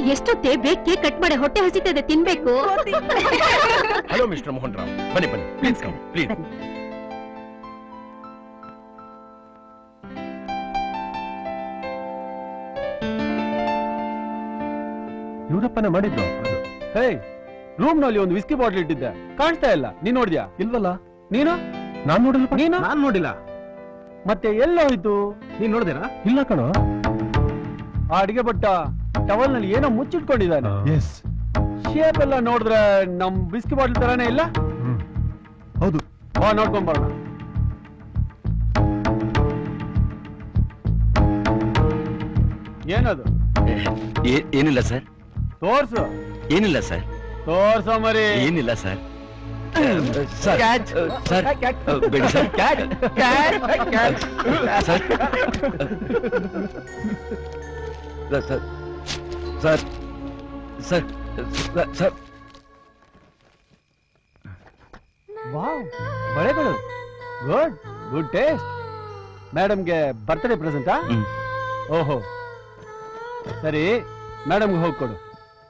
ಎಷ್ಟೊತ್ತೇ ಬೇಕ್ cake cut ಮಾಡಿ ಹೊಟ್ಟೆ ಹಸಿತದೆ ತಿನ್ಬೇಕು ಹಲೋ ಮಿಸ್ಟರ್ ಮೋಹನ್ ರಾವ್ ಬನ್ನಿ ಬನ್ನಿ ಪ್ಲೀಸ್ ಕಮ್ ಪ್ಲೀಸ್ ಇವರಪ್ಪನೇ ಮಾಡಿದ್ದು ಹೇ ರೂಮ್ ನಲ್ಲಿ ಒಂದು ವಿಸ್ಕಿ ಬಾಟ್ಲ್ ಇಟ್ಟಿದ್ದೆ ಕಾಣಿಸ್ತಾ ಇಲ್ಲ ನೀನ್ ನೋಡಿದ್ಯಾ ಇಲ್ವಲ್ಲ ನೀನು ನಾನ್ ನೋಡಿಲ್ಲ ನೀನು ನಾನ್ ನೋಡಿಲ್ಲ ಮತ್ತೆ ಎಲ್ಲೋಯ್ತು ನೀನ್ ನೋಡಿದೇನಾ ಇಲ್ಲ ಕಣೋ ಆ ಅಡಿಗೆ ಭಟ್ಟ ಟವಲ್ ನಲ್ಲಿ ಏನೋ ಮುಚ್ಚಿಟ್ಕೊಂಡಿದ್ದಾನೆ ಎಸ್ ಶೇಪ್ ಎಲ್ಲ ನೋಡಿದ್ರೆ ನಮ್ ಬಿಸ್ಕಿ ಬಾಟ್ಲ್ ತರಾನೇ ಇಲ್ಲ ಹೌದು ಬಾ ನೋಡ್ಕೊಂಡ್ ಬರೋಣ ಏನದು ಏನಿಲ್ಲ ಸರ್ ತೋರ್ಸು ಏನಿಲ್ಲ ಸರ್ ತೋರ್ಸೋ ಮರಿ ಏನಿಲ್ಲ ಸರ್ ಸರ್ ಸರ್ ಬೇಡಿ sir sir sir sir sir sir wow ಬಳೆಗಳು ಗುಡ್ ಗುಡ್ ಟೇಸ್ಟ್ ಮೇಡಮ್ಗೆ ಬರ್ತ್ಡೇ ಪ್ರೆಸೆಂಟಾ ಹ್ಮ್. ಓಹೋ ಸರಿ ಮೇಡಮ್ಗೆ ಹೋಗಿ ಕೊಡು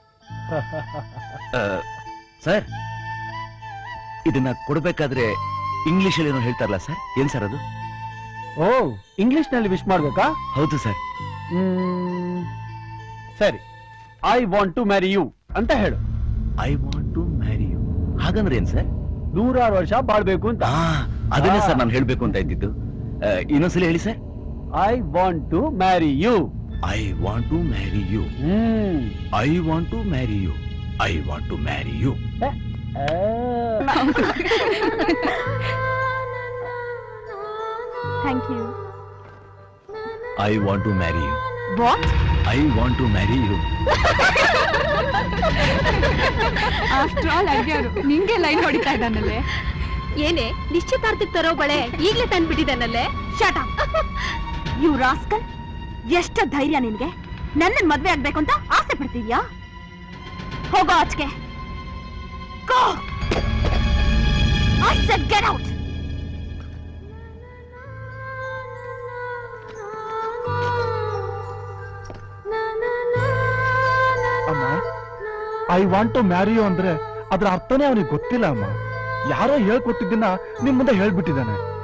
ಸರ್ ಇದನ್ನ ಕೊಡ್ಬೇಕಾದ್ರೆ ಇಂಗ್ಲಿಷ್ ಅಲ್ಲಿ ಏನೋ ಹೇಳ್ತಾರಲ್ಲ ಸರ್ ಏನ್ ಸರ್ ಅದು ಓ ಇಂಗ್ಲಿಷ್ ನಲ್ಲಿ ವಿಶ್ ಮಾಡ್ಬೇಕಾ ಹೌದು ಸರ್ ಹ್ಮ್, ಸರಿ I want to marry you ಅಂತ ಹೇಳು I want to marry you ಹಾಗಂದ್ರೆ ಏನ್ ಸರ್ ನೂರಾರು ವರ್ಷ ಬಾಳ್ಬೇಕು ಅಂತ ಆ ಅದನ್ನೇ ಆ. ಸರ್ ನಾನು ಹೇಳ್ಬೇಕು ಅಂತ ಇದ್ದಿದ್ದು ಆ, ಇನ್ನೊಂದ್ಸಲ ಹೇಳಿ sir I want to marry you I want to marry you hmm I want to marry you I want to marry you thank you I want to marry you what I want to marry you after all ಅಡ್ಯಾರು ನಿಂಗೆ line ಹೊಡಿತಾ ಇದ್ದಾನಲ್ಲೇ ಏನೇ ನಿಶ್ಚಿತಾರ್ಥಕ್ಕೆ ತರೋ ಬಳೆ ಈಗ್ಲೇ ತಂದ್ಬಿಟ್ಟಿದ್ದಾನಲ್ಲೇ ಶಟ you rascal ಎಷ್ಟು ಧೈರ್ಯ ನಿನ್ಗೆ ನನ್ನ ಮದ್ವೆ ಆಗ್ಬೇಕು ಅಂತ ಆಸೆ ಪಡ್ತಿದ್ಯಾ ಹೋಗೋ ಆಚೆಗೆ go I said get out ಅಮ್ಮ I want to marry you ಅಂದ್ರೆ ಅದ್ರ ಅರ್ಥನೇ ಅವನಿಗೆ ಗೊತ್ತಿಲ್ಲ ಅಮ್ಮ ಯಾರೋ ಹೇಳ್ಕೊಟ್ಟಿದ್ದನ್ನ ನಿಮ್ ಮುಂದೆ ಹೇಳ್ಬಿಟ್ಟಿದ್ದಾನೆ